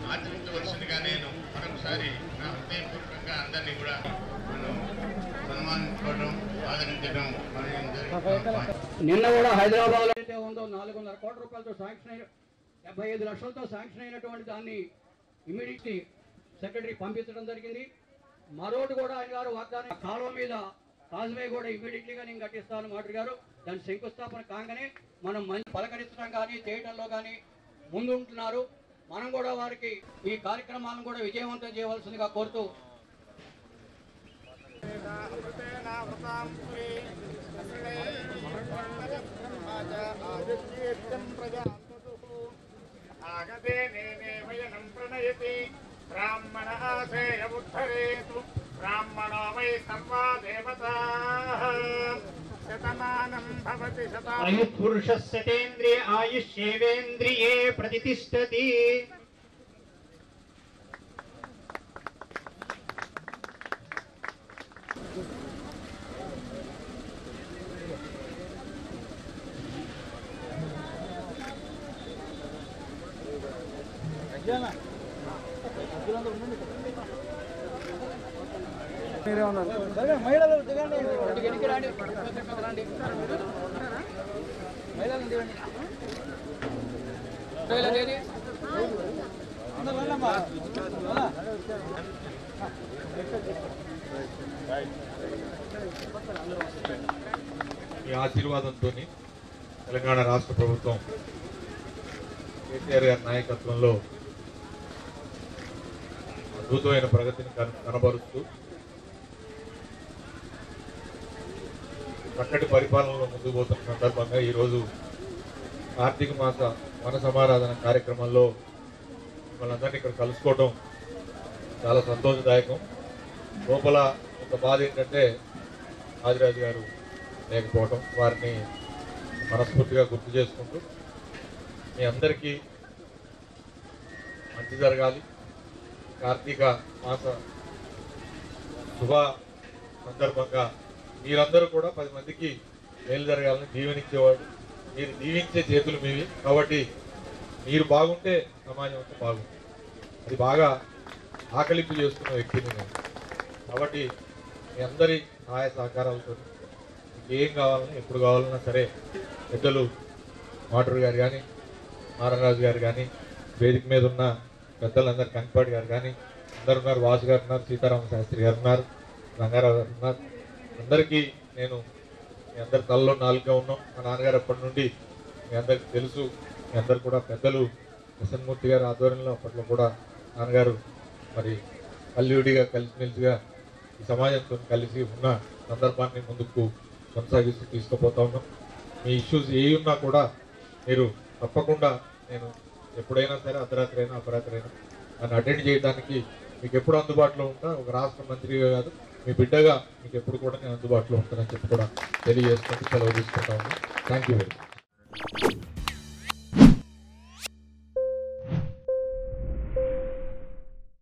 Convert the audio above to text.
ఆచరించవలసిందిగా నేను మరొకసారి నా హృదయపూర్వకంగా అందరినీ కూడా మనం సన్మానించుకోవడం ఆదరించడం మరియు జరుగుతుంది. నిన్న కూడా హైదరాబాద్ లో అయితే ఉందో నాలుగున్నర కోట్ల రూపాయలతో శాంక్షన్ అయిన డెబ్బై ఐదు లక్షలతో శాంక్షన్ అయినటువంటి దాన్ని ఇమీడియట్లీ సెక్రటరీ పంపించడం జరిగింది మరోటి కూడా ఆయన గారు వాగ్దానం కాలువ మీద కాజువే కూడా ఇమీడియట్లీగా నేను కట్టిస్తాను మాటరు గారు దాని శంకుస్థాపన కాగానే మనం మంచి పలకరించడం కానీ చేయడంలో కానీ ముందు ఉంటున్నారు మనం కూడా వారికి ఈ కార్యక్రమాలను కూడా విజయవంతం చేయవలసిందిగా కోరుతూ ఆగతే నేనే వయనం ప్రణయతి బ్రాహ్మణ ఆశయ ఉద్ధరేతు బ్రాహ్మణో వై సర్వా దేవతా శతమానం భవతి శతా ఆయుఃపురుషः శతేంద్రియ ఆయుష్యేవేంద్రియే ప్రతిష్టతి మీ ఆశీర్వాదంతో తెలంగాణ రాష్ట్ర ప్రభుత్వం కేసీఆర్ గారి నాయకత్వంలో అద్భుతమైన ప్రగతిని కన- కనబరుస్తూ చక్కటి పరిపాలనలో ముందుకు పోతున్న సందర్భంగా ఈరోజు కార్తీక మాస వన సమారాధన కార్యక్రమంలో మిమ్మల్ని అందరినీ ఇక్కడ కలుసుకోవడం చాలా సంతోషదాయకం లోపల ఒక బాధ ఏంటంటే ఆదిరాజు గారు లేకపోవడం వారిని మనస్ఫూర్తిగా గుర్తు చేసుకుంటూ మీ అందరికీ మంచి జరగాలి కార్తీక మాస శుభ సందర్భంగా మీరందరూ కూడా పది మందికి మేలు జరగాలని దీవెనిచ్చేవాడు మీరు దీవించే చేతులు మీవి కాబట్టి మీరు బాగుంటే సమాజం అంతా బాగుంటుంది అది బాగా ఆకలింపు చేస్తున్న వ్యక్తిని నేను కాబట్టి మీ అందరి సహాయ సహకారాలతో మీకు ఏం కావాలన్నా ఎప్పుడు కావాలన్నా సరే పెద్దలు మాటూరు గారు కానీ నారాయణరాజు గారు కానీ వేదిక మీద ఉన్న పెద్దలందరూ కంకిపాటి గారు కానీ అందరు ఉన్నారు వాసు గారు ఉన్నారు సీతారామ శాస్త్రి గారు ఉన్నారు రంగారావు గారు ఉన్నారు అందరికీ నేను మీ అందరి తలలో నాలుగుగా ఉన్నాం మా నాన్నగారు అప్పటి నుండి మీ అందరికి తెలుసు మీ అందరు కూడా పెద్దలు కృష్ణమూర్తి గారి ఆధ్వర్యంలో అప్పట్లో కూడా నాన్నగారు మరి కల్లుడిగా కలిసిమెలిసిగా ఈ సమాజంతో కలిసి ఉన్న సందర్భాన్ని ముందుకు కొనసాగిస్తూ తీసుకుపోతా ఉన్నాం మీ ఇష్యూస్ ఏ ఉన్నా కూడా మీరు తప్పకుండా నేను ఎప్పుడైనా సరే అర్ధరాత్రి అయినా అపరాత్రి అయినా నన్ను అటెండ్ చేయడానికి మీకు ఎప్పుడు అందుబాటులో ఉంటా ఒక రాష్ట్ర మంత్రిగా కాదు మీ బిడ్డగా మీకు ఎప్పుడు కూడా నేను అందుబాటులో ఉంటానని చెప్పి కూడా తెలియజేసుకుంటూ సెలవు తీసుకుంటా ఉన్నాను థ్యాంక్ యూ వెరీ మచ్